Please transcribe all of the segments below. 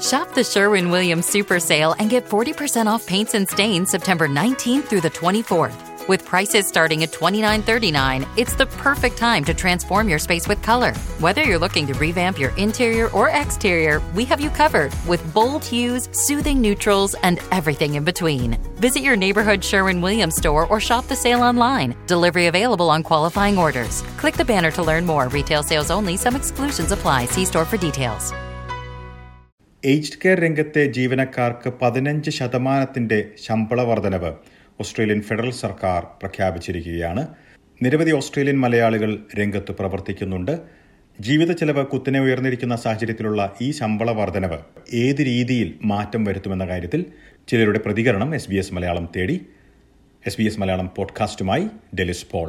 Shop the Sherwin Williams Super Sale and get 40% off paints and stains September 19th through the 24th. With prices starting at $29.39, it's the perfect time to transform your space with color. Whether you're looking to revamp your interior or exterior, we have you covered with bold hues, soothing neutrals, and everything in between. Visit your neighborhood Sherwin Williams store or shop the sale online. Delivery available on qualifying orders. Click the banner to learn more. Retail sales only, some exclusions apply. See store for details. Aged care രംഗത്തെ ജീവനക്കാർക്ക് പതിനഞ്ച് ശതമാനത്തിന്റെ ശമ്പള വർധനവ് Australian federal സർക്കാർ പ്രഖ്യാപിച്ചിരിക്കുകയാണ് നിരവധി Australian മലയാളികൾ രംഗത്ത് പ്രവർത്തിക്കുന്നുണ്ട് ജീവിത ചെലവ് കുത്തിനെ ഉയർന്നിരിക്കുന്ന സാഹചര്യത്തിലുള്ള ഈ ശമ്പള വർധനവ് ഏത് രീതിയിൽ മാറ്റം വരുത്തുമെന്ന കാര്യത്തിൽ ചിലരുടെ പ്രതികരണം എസ് ബി എസ് മലയാളം തേടി എസ് ബി എസ് മലയാളം പോഡ്കാസ്റ്റുമായി ഡെലിസ് പോൾ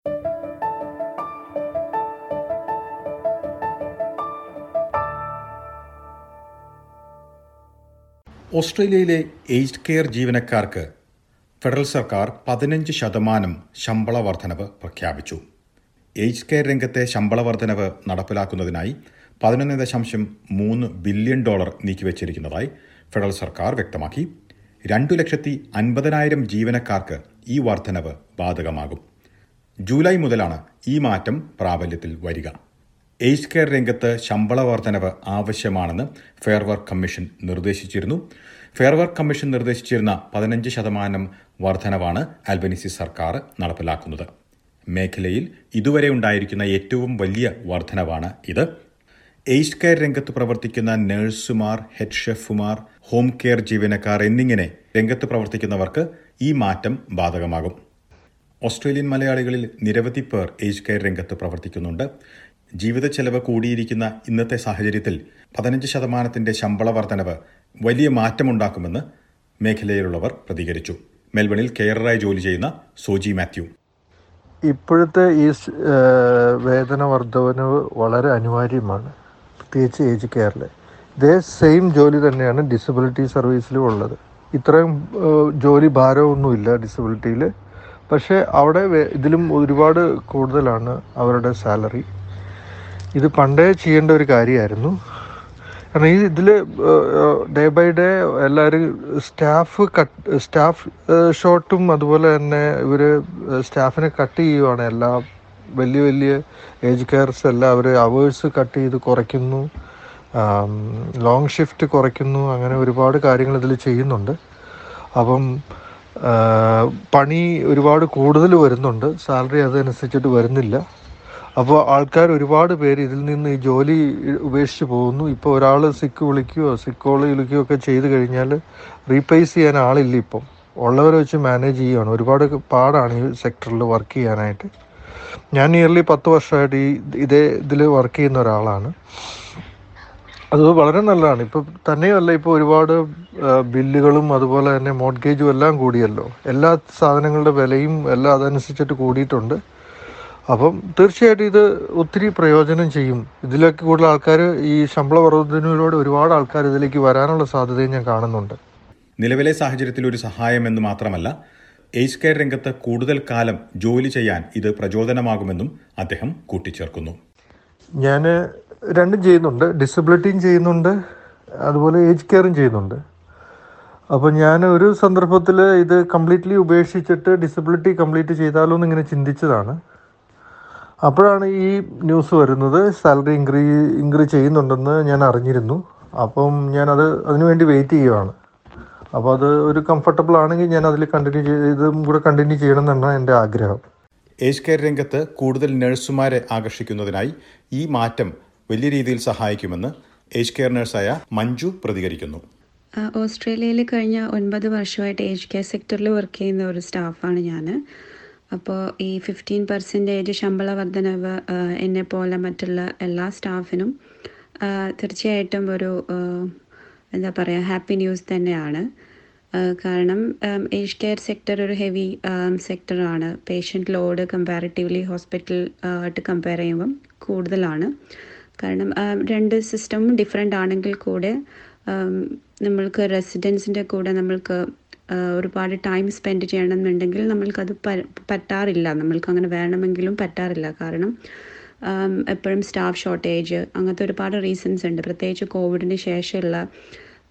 ഓസ്ട്രേലിയയിലെ ഏജ്ഡ് കെയർ ജീവനക്കാർക്ക് ഫെഡറൽ സർക്കാർ പതിനഞ്ച് ശതമാനം ശമ്പള വർധനവ് പ്രഖ്യാപിച്ചു ഏജ്ഡ് കെയർ രംഗത്തെ ശമ്പള വർധനവ് നടപ്പിലാക്കുന്നതിനായി പതിനൊന്ന് ദശാംശം മൂന്ന് ബില്യൺ ഡോളർ നീക്കിവച്ചിരിക്കുന്നതായി ഫെഡറൽ സർക്കാർ വ്യക്തമാക്കി രണ്ടു ലക്ഷത്തി അൻപതിനായിരം ജീവനക്കാർക്ക് ഈ വർധനവ് ബാധകമാകും ജൂലൈ മുതലാണ് ഈ മാറ്റം പ്രാബല്യത്തിൽ വരിക ഏജ് കെയർ രംഗത്ത് ശമ്പള വർധനവ് ആവശ്യമാണെന്ന് ഫെയർ വർക്ക് കമ്മീഷൻ നിർദ്ദേശിച്ചിരുന്നു ഫെയർ വർക്ക് കമ്മീഷൻ നിർദ്ദേശിച്ചിരുന്ന പതിനഞ്ച് ശതമാനം വർധനവാണ് ആൽബനീസി സർക്കാർ നടപ്പിലാക്കുന്നത് മേഖലയിൽ ഇതുവരെ ഉണ്ടായിരിക്കുന്ന ഏറ്റവും വലിയ വർധനവാണ് ഇത് ഏജ് കെയർ രംഗത്ത് പ്രവർത്തിക്കുന്ന നഴ്സുമാർ ഹെഡ് ഷെഫുമാർ ഹോം കെയർ ജീവനക്കാർ എന്നിങ്ങനെ രംഗത്ത് പ്രവർത്തിക്കുന്നവർക്ക് ഈ മാറ്റം ബാധകമാകും ഓസ്ട്രേലിയൻ മലയാളികളിൽ നിരവധി പേർ ഏജ് കെയർ രംഗത്ത് പ്രവർത്തിക്കുന്നുണ്ട് ജീവിത ചെലവ് കൂടിയിരിക്കുന്ന ഇന്നത്തെ സാഹചര്യത്തിൽ പതിനഞ്ച് ശതമാനത്തിന്റെ ശമ്പള വർധനവ് വലിയ മാറ്റമുണ്ടാക്കുമെന്ന് മേഖലയിലുള്ളവർ പ്രതികരിച്ചു മെൽബണിൽ കെയറായി ജോലി ചെയ്യുന്ന സോജി മാത്യു ഇപ്പോഴത്തെ ഈ വേതന വർധനവ് വളരെ അനിവാര്യമാണ് പ്രത്യേകിച്ച് ഏജ് കെയറിൽ ഇതേ സെയിം ജോലി തന്നെയാണ് ഡിസബിലിറ്റി സർവീസിലും ഉള്ളത് ഇത്രയും ജോലി ഭാരമൊന്നുമില്ല ഡിസബിലിറ്റിയിൽ പക്ഷേ അവിടെ ഇതിലും ഒരുപാട് കൂടുതലാണ് അവരുടെ സാലറി ഇത് പണ്ടേ ചെയ്യേണ്ട ഒരു കാര്യമായിരുന്നു കാരണം ഈ ഇതിൽ ഡേ ബൈ ഡേ എല്ലാവരും സ്റ്റാഫ് കട്ട് സ്റ്റാഫ് ഷോട്ടും അതുപോലെ തന്നെ ഇവർ സ്റ്റാഫിനെ കട്ട് ചെയ്യുവാണ് എല്ലാ വലിയ വലിയ ഏജ് കെയർസ് എല്ലാം അവർ അവേഴ്സ് കട്ട് ചെയ്ത് കുറയ്ക്കുന്നു ലോങ് ഷിഫ്റ്റ് കുറയ്ക്കുന്നു അങ്ങനെ ഒരുപാട് കാര്യങ്ങൾ ഇതിൽ ചെയ്യുന്നുണ്ട് അപ്പം പണി ഒരുപാട് കൂടുതൽ വരുന്നുണ്ട് സാലറി അതനുസരിച്ചിട്ട് വരുന്നില്ല അപ്പോൾ ആൾക്കാർ ഒരുപാട് പേര് ഇതിൽ നിന്ന് ഈ ജോലി ഉപേക്ഷിച്ച് പോകുന്നു ഇപ്പോൾ ഒരാൾ സിക്ക് വിളിക്കുകയോ സിക്കോൾ വിളിക്കുകയോ ഒക്കെ ചെയ്ത് കഴിഞ്ഞാൽ റീപ്ലേസ് ചെയ്യാൻ ആളില്ല ഇപ്പം ഉള്ളവരെ വെച്ച് മാനേജ് ചെയ്യുകയാണ് ഒരുപാട് പാടാണ് ഈ സെക്ടറിൽ വർക്ക് ചെയ്യാനായിട്ട് ഞാൻ നിയർലി പത്ത് വർഷമായിട്ട് ഈ ഇതേ ഇതിൽ വർക്ക് ചെയ്യുന്ന ഒരാളാണ് അത് വളരെ നല്ലതാണ് ഇപ്പം തന്നെയല്ല ഇപ്പോൾ ഒരുപാട് ബില്ലുകളും അതുപോലെ തന്നെ മോഡ്ഗേജും എല്ലാം കൂടിയല്ലോ എല്ലാ സാധനങ്ങളുടെ വിലയും എല്ലാം അതനുസരിച്ചിട്ട് കൂടിയിട്ടുണ്ട് അപ്പം തീർച്ചയായിട്ടും ഇത് ഒത്തിരി പ്രയോജനം ചെയ്യും ഇതിലേക്ക് കൂടുതൽ ആൾക്കാർ ഈ ശമ്പള വർധനയിലൂടെ ഒരുപാട് ആൾക്കാർ ഇതിലേക്ക് വരാനുള്ള സാധ്യതയും ഞാൻ കാണുന്നുണ്ട് നിലവിലെ സാഹചര്യത്തിൽ ഒരു സഹായമെന്ന് മാത്രമല്ല ഏജ് കെയർ രംഗത്ത് കൂടുതൽ കാലം ജോലി ചെയ്യാൻ ഇത് പ്രചോദനമാകുമെന്നും അദ്ദേഹം കൂട്ടിച്ചേർക്കുന്നു ഞാൻ രണ്ടും ചെയ്യുന്നുണ്ട് ഡിസബിലിറ്റിയും ചെയ്യുന്നുണ്ട് അതുപോലെ ഏജ് കെയറും ചെയ്യുന്നുണ്ട് അപ്പോൾ ഞാൻ ഒരു സന്ദർഭത്തിൽ ഇത് കംപ്ലീറ്റ്ലി ഉപേക്ഷിച്ചിട്ട് ഡിസബിലിറ്റി കംപ്ലീറ്റ് ചെയ്താലോ എന്ന് ഇങ്ങനെ ചിന്തിച്ചതാണ് അപ്പോഴാണ് ഈ ന്യൂസ് വരുന്നത് സാലറി ഇൻക്രീ ഇൻക്രീ ചെയ്യുന്നുണ്ടെന്ന് ഞാൻ അറിഞ്ഞിരുന്നു അപ്പം ഞാനത് അതിനുവേണ്ടി വെയിറ്റ് ചെയ്യുവാണ് അപ്പോൾ അത് ഒരു കംഫർട്ടബിൾ ആണെങ്കിൽ ഞാൻ അതിൽ കണ്ടിന്യൂ ചെയ്തും കൂടെ കണ്ടിന്യൂ ചെയ്യണം എന്നാണ് എൻ്റെ ആഗ്രഹം ഏജ് കെയർ രംഗത്ത് കൂടുതൽ നഴ്സുമാരെ ആകർഷിക്കുന്നതിനായി ഈ മാറ്റം വലിയ രീതിയിൽ സഹായിക്കുമെന്ന് ഏജ് കെയർ നഴ്സായ മഞ്ജു പ്രതികരിക്കുന്നു ഓസ്ട്രേലിയയിൽ കഴിഞ്ഞ ഒൻപത് വർഷമായിട്ട് ഏജ് കെയർ സെക്ടറിൽ വർക്ക് ചെയ്യുന്ന ഒരു സ്റ്റാഫാണ് ഞാൻ അപ്പോൾ ഈ ഫിഫ്റ്റീൻ പെർസെൻറ്റേജ് ശമ്പള വർധനവ് എന്നെ പോലെ മറ്റുള്ള എല്ലാ സ്റ്റാഫിനും തീർച്ചയായിട്ടും ഒരു എന്താ പറയുക ഹാപ്പി ന്യൂസ് തന്നെയാണ് കാരണം ഏജ് കെയർ സെക്ടർ ഒരു ഹെവി സെക്ടറാണ് പേഷ്യൻ്റ് ലോഡ് കമ്പാരിറ്റീവ്ലി ഹോസ്പിറ്റൽ ആയിട്ട് കമ്പയർ ചെയ്യുമ്പം കൂടുതലാണ് കാരണം രണ്ട് സിസ്റ്റമും ഡിഫറെൻ്റ് ആണെങ്കിൽ കൂടെ നമ്മൾക്ക് റെസിഡൻസിൻ്റെ കൂടെ നമ്മൾക്ക് ഒരുപാട് ടൈം സ്പെൻഡ് ചെയ്യണമെന്നുണ്ടെങ്കിൽ നമ്മൾക്കത് പറ്റാറില്ല നമ്മൾക്ക് അങ്ങനെ വേണമെങ്കിലും പറ്റാറില്ല കാരണം എപ്പോഴും സ്റ്റാഫ് ഷോർട്ടേജ് അങ്ങനത്തെ ഒരുപാട് റീസൺസ് ഉണ്ട് പ്രത്യേകിച്ച് കോവിഡിന് ശേഷമുള്ള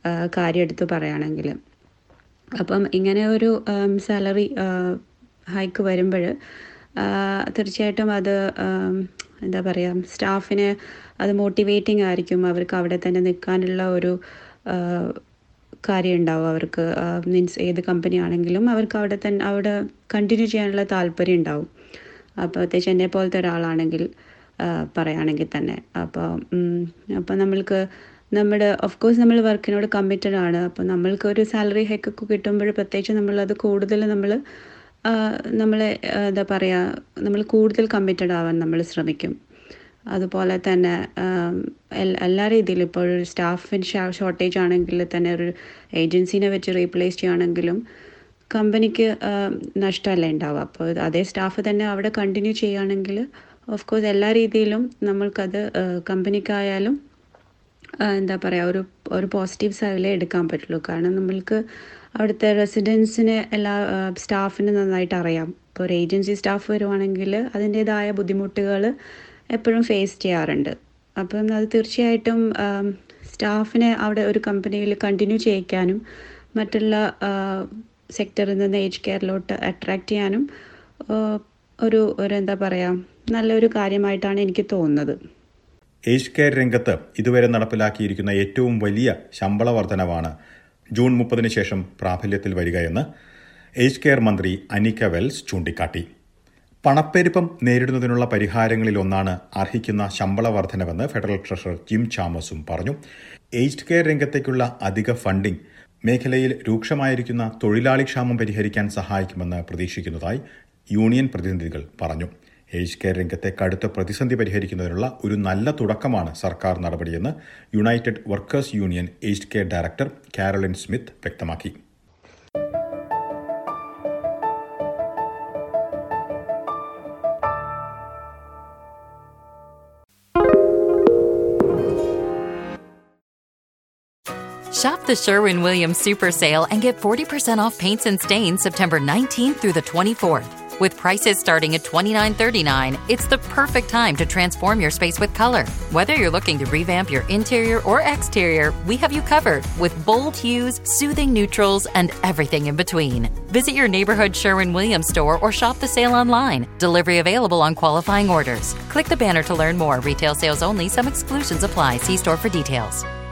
ആ, കാര്യം എടുത്ത് പറയുകയാണെങ്കിൽ അപ്പം ഇങ്ങനെ ഒരു സാലറി ഹൈക്ക് വരുമ്പോൾ തീർച്ചയായിട്ടും അത് ആം, എന്താ പറയുക സ്റ്റാഫിന് അത് മോട്ടിവേറ്റിംഗ് ആയിരിക്കും അവർക്ക് അവിടെ തന്നെ നിൽക്കാനുള്ള ഒരു ആ, കാര്യം ഉണ്ടാവും അവർക്ക് മീൻസ് ഏത് കമ്പനി ആണെങ്കിലും അവർക്ക് അവിടെ തന്നെ അവിടെ കണ്ടിന്യൂ ചെയ്യാനുള്ള താല്പര്യം ഉണ്ടാവും അപ്പോൾ പ്രത്യേകിച്ച് എന്നെ പോലത്തെ ഒരാളാണെങ്കിൽ ആ, പറയുകയാണെങ്കിൽ തന്നെ അപ്പോൾ അപ്പോൾ നമ്മൾക്ക് നമ്മുടെ ഓഫ് കോഴ്സ് നമ്മൾ വർക്കിനോട് കമ്മിറ്റഡ് ആണ് അപ്പോൾ നമ്മൾക്ക് ഒരു സാലറി ഹൈക്കൊക്കെ കിട്ടുമ്പോൾ പ്രത്യേകിച്ച് നമ്മളത് കൂടുതൽ നമ്മൾ നമ്മളെ ആ, എന്താ പറയുക നമ്മൾ കൂടുതൽ കമ്മിറ്റഡ് ആവാൻ നമ്മൾ ശ്രമിക്കും അതുപോലെ തന്നെ ആം, എൽ- എല്ലാ രീതിയിലും ഇപ്പോൾ ഒരു സ്റ്റാഫിന് ഷോർട്ടേജ് ആണെങ്കിൽ തന്നെ ഒരു ഏജൻസീനെ വെച്ച് റീപ്ലേസ് ചെയ്യുകയാണെങ്കിലും കമ്പനിക്ക് നഷ്ടമല്ലേ ഉണ്ടാവുക അപ്പോൾ അതേ സ്റ്റാഫ് തന്നെ അവിടെ കണ്ടിന്യൂ ചെയ്യുകയാണെങ്കിൽ ഓഫ് കോഴ്സ് എല്ലാ രീതിയിലും നമ്മൾക്കത് ആ, കമ്പനിക്കായാലും ആ, എന്താ പറയുക ഒരു ഒരു പോസിറ്റീവ് സൈഡിലേ എടുക്കാൻ പറ്റുള്ളൂ കാരണം നമ്മൾക്ക് അവിടുത്തെ റെസിഡൻസിന് എല്ലാ സ്റ്റാഫിന് നന്നായിട്ട് അറിയാം ഇപ്പോൾ ഒരു ഏജൻസി സ്റ്റാഫ് വരുവാണെങ്കിൽ അതിൻ്റേതായ ബുദ്ധിമുട്ടുകൾ എപ്പോഴും ഫേസ് ചെയ്യാറുണ്ട് അപ്പം അത് തീർച്ചയായിട്ടും സ്റ്റാഫിനെ അവിടെ ഒരു കമ്പനിയിൽ കണ്ടിന്യൂ ചെയ്യിക്കാനും മറ്റുള്ള സെക്ടറിൽ നിന്ന് ഏജ് കെയറിലോട്ട് അട്രാക്റ്റ് ചെയ്യാനും ആ, ഒരു ഒരു എന്താ പറയുക നല്ലൊരു കാര്യമായിട്ടാണ് എനിക്ക് തോന്നുന്നത് ഏജ് കെയർ രംഗത്ത് ഇതുവരെ നടപ്പിലാക്കിയിരിക്കുന്ന ഏറ്റവും വലിയ ശമ്പള വർധനവാണ് ജൂൺ മുപ്പതിന് ശേഷം പ്രാബല്യത്തിൽ വരികയെന്ന് ഏജ് കെയർ മന്ത്രി അനിക വെൽസ് ചൂണ്ടിക്കാട്ടി പണപ്പെരുപ്പം നേരിടുന്നതിനുള്ള പരിഹാരങ്ങളിലൊന്നാണ് അർഹിക്കുന്ന ശമ്പള വർധനവെന്ന് ഫെഡറൽ ട്രഷറർ ജിം ചാമസും പറഞ്ഞു ഏജ്ഡ് കെയർ രംഗത്തേക്കുള്ള അധിക ഫണ്ടിംഗ് മേഖലയിൽ രൂക്ഷമായിരിക്കുന്ന തൊഴിലാളി ക്ഷാമം പരിഹരിക്കാൻ സഹായിക്കുമെന്ന് പ്രതീക്ഷിക്കുന്നതായി യൂണിയൻ പ്രതിനിധികൾ പറഞ്ഞു ഏജ് കെയർ രംഗത്തെ കടുത്ത പ്രതിസന്ധി പരിഹരിക്കുന്നതിനുള്ള ഒരു നല്ല തുടക്കമാണ് സർക്കാർ നടപടിയെന്ന് United Workers Union age care director Caroline Smith വ്യക്തമാക്കി Shop the Sherwin Williams Super Sale and get 40% off paints and stains September 19th through the 24th. With prices starting at $29.39, it's the perfect time to transform your space with color. Whether you're looking to revamp your interior or exterior, we have you covered with bold hues, soothing neutrals, and everything in between. Visit your neighborhood Sherwin Williams store or shop the sale online. Delivery available on qualifying orders. Click the banner to learn more. Retail sales only, some exclusions apply. See store for details.